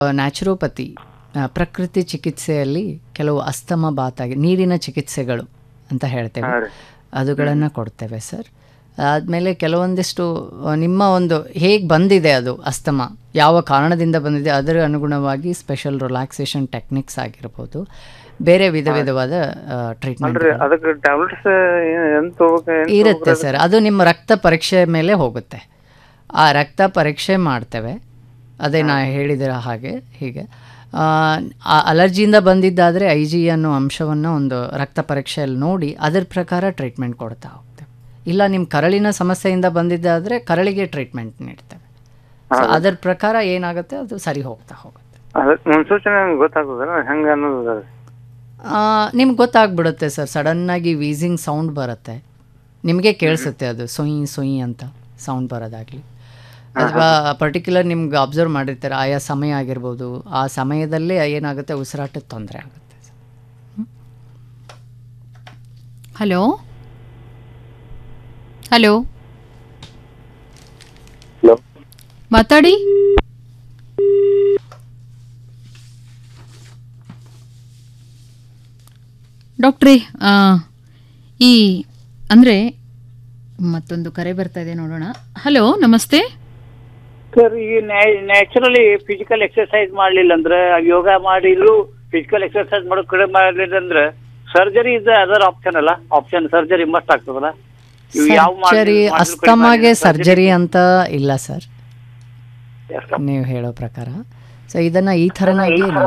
Naturopathy ಆ, ಪ್ರಕೃತಿ ಚಿಕಿತ್ಸೆಯಲ್ಲಿ ಕೆಲವು ಅಸ್ತಮ ಬಾತಾಗಿ ನೀರಿನ ಚಿಕಿತ್ಸೆಗಳು ಅಂತ ಹೇಳ್ತೇವೆ ಹಾಂ ರೀ ಅದುಗಳನ್ನು ಕೊಡ್ತೇವೆ ಸರ್ ಆದಮೇಲೆ ಕೆಲವೊಂದಿಷ್ಟು ಆ, ನಿಮ್ಮ ಒಂದು ಹೇಗೆ ಬಂದಿದೆ ಅದು ಅಸ್ತಮ ಯಾವ ಕಾರಣದಿಂದ ಬಂದಿದೆ ಅದರ ಅನುಗುಣವಾಗಿ ಸ್ಪೆಷಲ್ ರಿಲ್ಯಾಕ್ಸೇಷನ್ ಟೆಕ್ನಿಕ್ಸ್ ಆಗಿರ್ಬೋದು ಬೇರೆ ವಿಧ ವಿಧವಾದ ಟ್ರೀಟ್ಮೆಂಟ್ ಅಲ್ರಿ ಅದಕ್ಕೆ ಟ್ಯಾಬ್ಲೆಟ್ಸ್ ಎಂತ ತಗೋಬೇಕು ಇರುತ್ತೆ ಸರ್ ಅದು ನಿಮ್ಮ ರಕ್ತ ಪರೀಕ್ಷೆ ಮೇಲೆ ಹೋಗುತ್ತೆ ಆ ರಕ್ತ ಪರೀಕ್ಷೆ ಮಾಡ್ತೇವೆ ಅದೇ ನಾ ಹೇಳಿದಿರ ಹಾಗೆ ಹೀಗೆ ಆ, ಆ ಅಲರ್ಜಿಯಿಂದ ಬಂದಿದ್ದಾದರೆ ಐ ಜಿ ಅನ್ನೋ ಅಂಶವನ್ನು ಒಂದು ರಕ್ತ ಪರೀಕ್ಷೆಯಲ್ಲಿ ನೋಡಿ ಅದರ ಪ್ರಕಾರ ಟ್ರೀಟ್ಮೆಂಟ್ ಕೊಡ್ತಾ ಹೋಗ್ತೇವೆ ಇಲ್ಲ ನಿಮ್ಮ ಕರಳಿನ ಸಮಸ್ಯೆಯಿಂದ ಬಂದಿದ್ದಾದರೆ ಕರಳಿಗೆ ಟ್ರೀಟ್ಮೆಂಟ್ ನೀಡ್ತೇವೆ ಸೊ ಅದರ ಪ್ರಕಾರ ಏನಾಗುತ್ತೆ ಅದು ಸರಿ ಹೋಗ್ತಾ ಹೋಗುತ್ತೆ ಅದಕ್ಕೆ ಮುನ್ಸೂಚನೆ ನಂಗೆ ಗೊತ್ತಾಗೋದಲ್ಲ ಹೆಂಗೆ ಅನ್ನೋದು ನಿಮ್ಗೆ ಗೊತ್ತಾಗ್ಬಿಡುತ್ತೆ ಸರ್ ಸಡನ್ನಾಗಿ ವೀಸಿಂಗ್ ಸೌಂಡ್ ಬರುತ್ತೆ ನಿಮಗೆ ಕೇಳಿಸುತ್ತೆ ಅದು ಸೊಯ್ ಸೊಯ್ ಅಂತ ಸೌಂಡ್ ಬರೋದಾಗಲಿ ಅಥವಾ ಪರ್ಟಿಕ್ಯುಲರ್ ನಿಮ್ಗೆ ಅಬ್ಸರ್ವ್ ಮಾಡಿರ್ತಾರೆ ಆಯಾ ಸಮಯ ಆಗಿರ್ಬೋದು ಆ ಸಮಯದಲ್ಲೇ ಏನಾಗುತ್ತೆ ಉಸಿರಾಟದ ತೊಂದರೆ ಆಗುತ್ತೆ ಹಲೋ ಹಲೋ ಹಲೋ ಮಾತಾಡಿ ಡಾಕ್ಟ್ರೇ ಆ, ಈ ಅಂದರೆ ಮತ್ತೊಂದು ಕರೆ ಬರ್ತಾ ಇದೆ ನೋಡೋಣ ಹಲೋ ನಮಸ್ತೆ ಸರ್ ಈ ನ್ಯಾಚುರಲಿ ಫಿಸಿಕಲ್ ಎಕ್ಸರ್ಸೈಸ್ ಮಾಡ್ಲಿಲ್ಲ ಅಂದ್ರೆ ಯೋಗ ಮಾಡಿದ್ರು ಫಿಸಿಕಲ್ ಎಕ್ಸರ್ಸೈಸ್ ಮಾಡೋ ಕಡೆ ಮಾಡಲಿಲ್ಲ ಅಂದ್ರೆ ಸರ್ಜರಿ ಇಸ್ ಅದರ್ ಆಪ್ಷನ್ ಅಲ್ಲ ಆಪ್ಷನ್ ಸರ್ಜರಿ ಮಸ್ಟ್ ಆಗ್ತದಲ್ಲ ಇವು ಯಾವ ಮಾಡ್ಲಿ- ಸರ್ಜರಿ ಮಾಡಿದ್ರು ಕಡಿಮೆ ಅಸ್ತಮಾಗೆ ಆಗಿಲ್ಲ, ಸರ್ಜರಿ ಅಂತ ಇಲ್ಲ ಸರ್ Yes, sir. ನೀವು ಹೇಳೋ ಪ್ರಕಾರ ಸೊ ಇದನ್ನು ಈ ಥರನಾಗಿ ನೀವು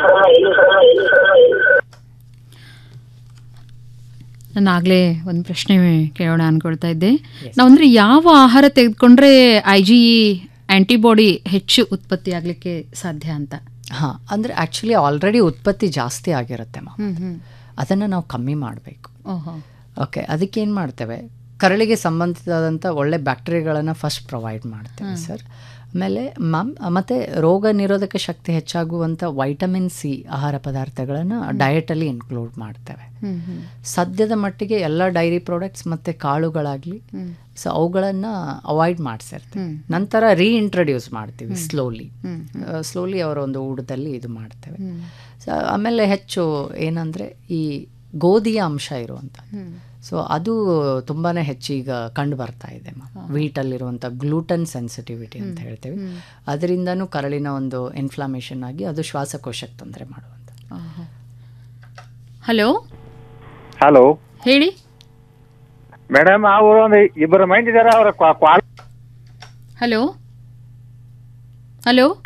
ನಾನು ಆಗಲೇ ಒಂದು ಪ್ರಶ್ನೆ ಕೇಳೋಣ ಅನ್ಕೊಳ್ತಾ ಇದ್ದೆ ನಾವು ಅಂದರೆ ಯಾವ ಆಹಾರ ತೆಗೆದುಕೊಂಡ್ರೆ ಐ ಜಿ ಆ್ಯಂಟಿಬಾಡಿ ಹೆಚ್ಚು ಉತ್ಪತ್ತಿ ಆಗಲಿಕ್ಕೆ ಸಾಧ್ಯ ಅಂತ ಹಾಂ ಅಂದರೆ ಆ್ಯಕ್ಚುಲಿ ಆಲ್ರೆಡಿ ಉತ್ಪತ್ತಿ ಜಾಸ್ತಿ ಆಗಿರುತ್ತೆ ಮಾ ಹ್ಞೂ ಹ್ಞೂ ಅದನ್ನು ನಾವು ಕಮ್ಮಿ ಮಾಡಬೇಕು ಓಹೋ ಓಕೆ ಅದಕ್ಕೆ ಏನು ಮಾಡ್ತೇವೆ ಕರಳಿಗೆ ಸಂಬಂಧಿಸಿದಂಥ ಒಳ್ಳೆ ಬ್ಯಾಕ್ಟೀರಿಯಾಗಳನ್ನು ಫಸ್ಟ್ ಪ್ರೊವೈಡ್ ಮಾಡ್ತೇವೆ ಸರ್ ಆಮೇಲೆ ಮ್ಯಾಮ್ ಮತ್ತು ರೋಗ ನಿರೋಧಕ ಶಕ್ತಿ ಹೆಚ್ಚಾಗುವಂಥ ವೈಟಮಿನ್ ಸಿ ಆಹಾರ ಪದಾರ್ಥಗಳನ್ನು ಡಯಟಲ್ಲಿ ಇನ್ಕ್ಲೂಡ್ ಮಾಡ್ತೇವೆ ಹ್ಞೂ ಹ್ಞೂ ಸದ್ಯದ ಮಟ್ಟಿಗೆ ಎಲ್ಲ ಡೈರಿ ಪ್ರಾಡಕ್ಟ್ಸ್ ಮತ್ತು ಕಾಳುಗಳಾಗಲಿ ಸೊ ಅವುಗಳನ್ನು ಅವಾಯ್ಡ್ ಮಾಡಿಸಿರ್ತೀವಿ ನಂತರ ರೀಇಂಟ್ರಡ್ಯೂಸ್ ಮಾಡ್ತೀವಿ ಸ್ಲೋಲಿ ಸ್ಲೋಲಿ ಅವರ ಒಂದು ಊಟದಲ್ಲಿ ಇದು ಮಾಡ್ತೇವೆ ಸೊ ಆಮೇಲೆ ಹೆಚ್ಚು ಏನಂದರೆ ಈ ಗೋಧಿಯ ಅಂಶ ಇರುವಂಥ ಸೊ ಅದು ತುಂಬಾ ಹೆಚ್ಚೀಗ ಕಂಡು ಬರ್ತಾ ಇದೆ ವೀಟಲ್ಲಿರುವಂಥ ಗ್ಲೂಟನ್ ಸೆನ್ಸಿಟಿವಿಟಿ ಅಂತ ಹೇಳ್ತೇವೆ ಅದರಿಂದನೂ ಕರಳಿನ ಒಂದು ಇನ್ಫ್ಲಮೇಷನ್ ಆಗಿ ಅದು ಶ್ವಾಸಕೋಶಕ್ಕೆ ತೊಂದರೆ ಮಾಡುವಂಥ ಹಲೋ ಹಲೋ ಹೇಳಿ ಮೇಡಮ್ ಅವರು ಒಂದು ಇಬ್ಬರು ಮೈಂಡ್ ಇದಾರೆ ಅವ್ರ ಕ್ವಾಲ್ ಹಲೋ ಹಲೋ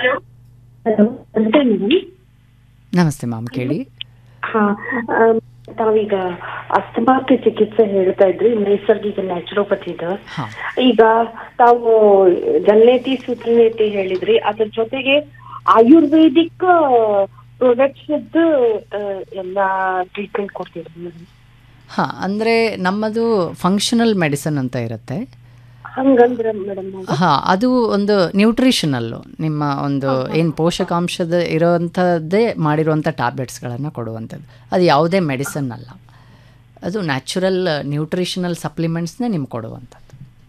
ನಮಸ್ತೆ ಮೇಡಮ್ ನಮಸ್ತೆ ಮ್ಯಾಮ್ ಕೇಳಿ ಹಾ ಆಮ್, ತಾವೀಗ ಅಸ್ತಮಾಕ್ಕೆ ಚಿಕಿತ್ಸೆ ಹೇಳ್ತಾ ಇದ್ರಿ ನೈಸರ್ಗಿಕ ನ್ಯಾಚುರೋಪತಿದ ಹಾಂ ಈಗ ತಾವು ಜಲ್ನೇತಿ ಸೂತ್ರನೇತಿ ಹೇಳಿದ್ರಿ ಅದ್ರ ಜೊತೆಗೆ ಆಯುರ್ವೇದಿಕ್ ಪ್ರಾಡಕ್ಟ್ಸ್ ಎಲ್ಲಾ ಟ್ರೀಟ್ಮೆಂಟ್ ಕೊಡ್ತಿದ್ರಿ ಮೇಡಮ್ ಹಾಂ ಅಂದರೆ ನಮ್ಮದು ಫಂಕ್ಷನಲ್ ಮೆಡಿಸನ್ ಅಂತ ಇರುತ್ತೆ ಹಂಗಂದ್ರ ಮೇಡಮ್ ಹಾಂ ಅದು ಒಂದು ನ್ಯೂಟ್ರಿಷನಲ್ಲು ನಿಮ್ಮ ಒಂದು ಏನು ಪೋಷಕಾಂಶದ ಇರೋವಂಥದ್ದೇ ಮಾಡಿರುವಂಥ ಟ್ಯಾಬ್ಲೆಟ್ಸ್ಗಳನ್ನು ಕೊಡುವಂಥದ್ದು ಅದು ಯಾವುದೇ ಮೆಡಿಸನ್ ಅಲ್ಲ ಅದು ನ್ಯಾಚುರಲ್ ನ್ಯೂಟ್ರಿಷನಲ್ ಸಪ್ಲಿಮೆಂಟ್ಸ್ನೇ ನಿಮ್ಗೆ ಕೊಡುವಂಥದ್ದು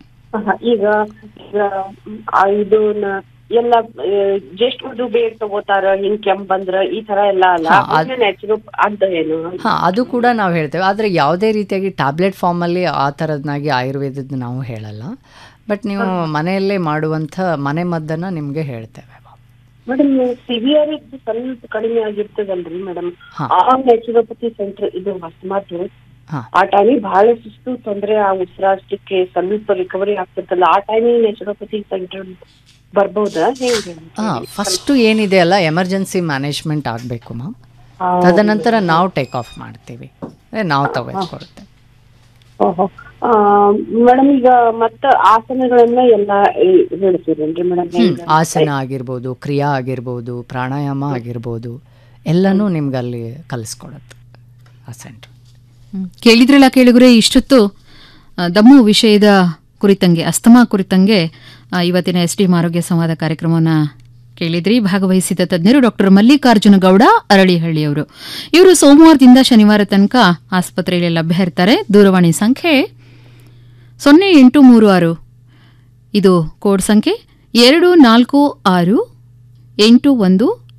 ಈಗ ಈಗ ಮ್, ಆ, ಇದು ನ- ಎಲ್ಲ ಜಸ್ಟ್ ಮದು ಬೇಗ ತಗೋತಾರ ಹಿಂಗ್ ಕೆಮ್ಮು ಬಂದ್ರ ಈ ತರ ಎಲ್ಲ ಅಲ್ಲ ಹಾ, ಅದ್- ನ್ಯಾಚುರೋ ಅಂತ ಏನು ಹಾಂ ಅದು ಕೂಡ ನಾವು ಹೇಳ್ತೇವೆ ಆದರೆ ಯಾವುದೇ ರೀತಿಯಾಗಿ ಟ್ಯಾಬ್ಲೆಟ್ ಫಾರ್ಮಲ್ಲಿ ಆ ಥರದ್ನಾಗಿ ಆಯುರ್ವೇದದ ನಾವು ಹೇಳಲ್ಲ ಬಟ್ ನೀವು ಮನೆಯಲ್ಲೇ ಮಾಡುವಂಥ ಮನೆ ಮದ್ದನ್ನು ನಿಮಗೆ ಹೇಳ್ತೇವೆ ಮೇಡಮ್ ಸಿವಿಯರ್ ಇದ್ದು ಸ್ವಲ್ಪ ಕಡಿಮೆ ಆಗಿರ್ತದಲ್ರಿ ಮೇಡಮ್ ಹಾ. ಆ ನ್ಯಾಚುರೋಪತಿ ಸೆಂಟರ್ ಇದು ಅಕಸ್ಮಾತ್ ಹಾಂ ಆ ಟೈಮಿಗೆ ಬಹಳ ಸುಸ್ತು ತೊಂದ್ರೆ ಆ ಉಸಿರಾಟಕ್ಕೆ ಸ್ವಲ್ಪ ರಿಕವರಿ ಆಗ್ತಿರ್ತಲ್ಲ ಆ ಟೈಮಿಗೆ ನ್ಯಾಚುರೋಪತಿ ಸೆಂಟರ್ ಬರ್ಬೋದಾ ಹೆಂಗೆ ಹಾಂ ಫಸ್ಟು ಏನಿದೆ ಅಲ್ಲ ಎಮರ್ಜೆನ್ಸಿ ಮ್ಯಾನೇಜ್ಮೆಂಟ್ ಆಗಬೇಕು ಮ್ಯಾಮ್ ತದನಂತರ ನಾವು ಟೇಕ್ ಆಫ್ ಮಾಡ್ತೀವಿ ಅಂದರೆ ನಾವು ತೆಗೆದುಕೊಳ್ತೇವೆ ಓಹೋ ಮೇಡಮ್ ಈಗ ಮತ್ತ ಆಸನಗಳನ್ನ ಎಲ್ಲ ಏ- ಹೇಳ್ತೀರೇನ್ರಿ ಮೇಡಮ್ ಹ್ಮ್, ಆಸನ ಆಗಿರ್ಬೋದು ಕ್ರಿಯಾ ಆಗಿರ್ಬೋದು ಪ್ರಾಣಾಯಾಮ ಆಗಿರ್ಬೋದು ಎಲ್ಲನೂ ನಿಮ್ಗೆ ಅಲ್ಲಿ ಕಲಿಸ್ಕೊಡುತ್ತೆ ಆ ಸೆಂಟ್ರ್ ಹ್ಮ್. ಕೇಳಿದ್ರಲ್ಲ ಕೇಳಿಗುರೆ ಇಷ್ಟೊತ್ತು ಆ, ದಮ್ಮು ವಿಷಯದ ಕುರಿತಂಗೆ ಅಸ್ತಮಾ ಕುರಿತಂಗೆ ಆ, ಇವತ್ತಿನ ಎಸ್ ಡಿ ಆರೋಗ್ಯ ಸಂವಾದ ಕಾರ್ಯಕ್ರಮವನ್ನು ಕೇಳಿದ್ರಿ ಭಾಗವಹಿಸಿದ ತಜ್ಞರು ಡಾಕ್ಟರ್ ಮಲ್ಲಿಕಾರ್ಜುನ ಗೌಡ ಅರಳಿಹಳ್ಳಿಯವರು ಇವರು ಸೋಮವಾರದಿಂದ ಶನಿವಾರ ತನಕ ಆಸ್ಪತ್ರೆಯಲ್ಲಿ ಲಭ್ಯ ಇರ್ತಾರೆ ದೂರವಾಣಿ ಸಂಖ್ಯೆ ಸೊನ್ನೆ ಎಂಟು ಮೂರು ಆರು ಇದು ಕೋಡ್ ಸಂಖ್ಯೆ ಎರಡು ನಾಲ್ಕು ಆರು ಎಂಟು ಒಂದು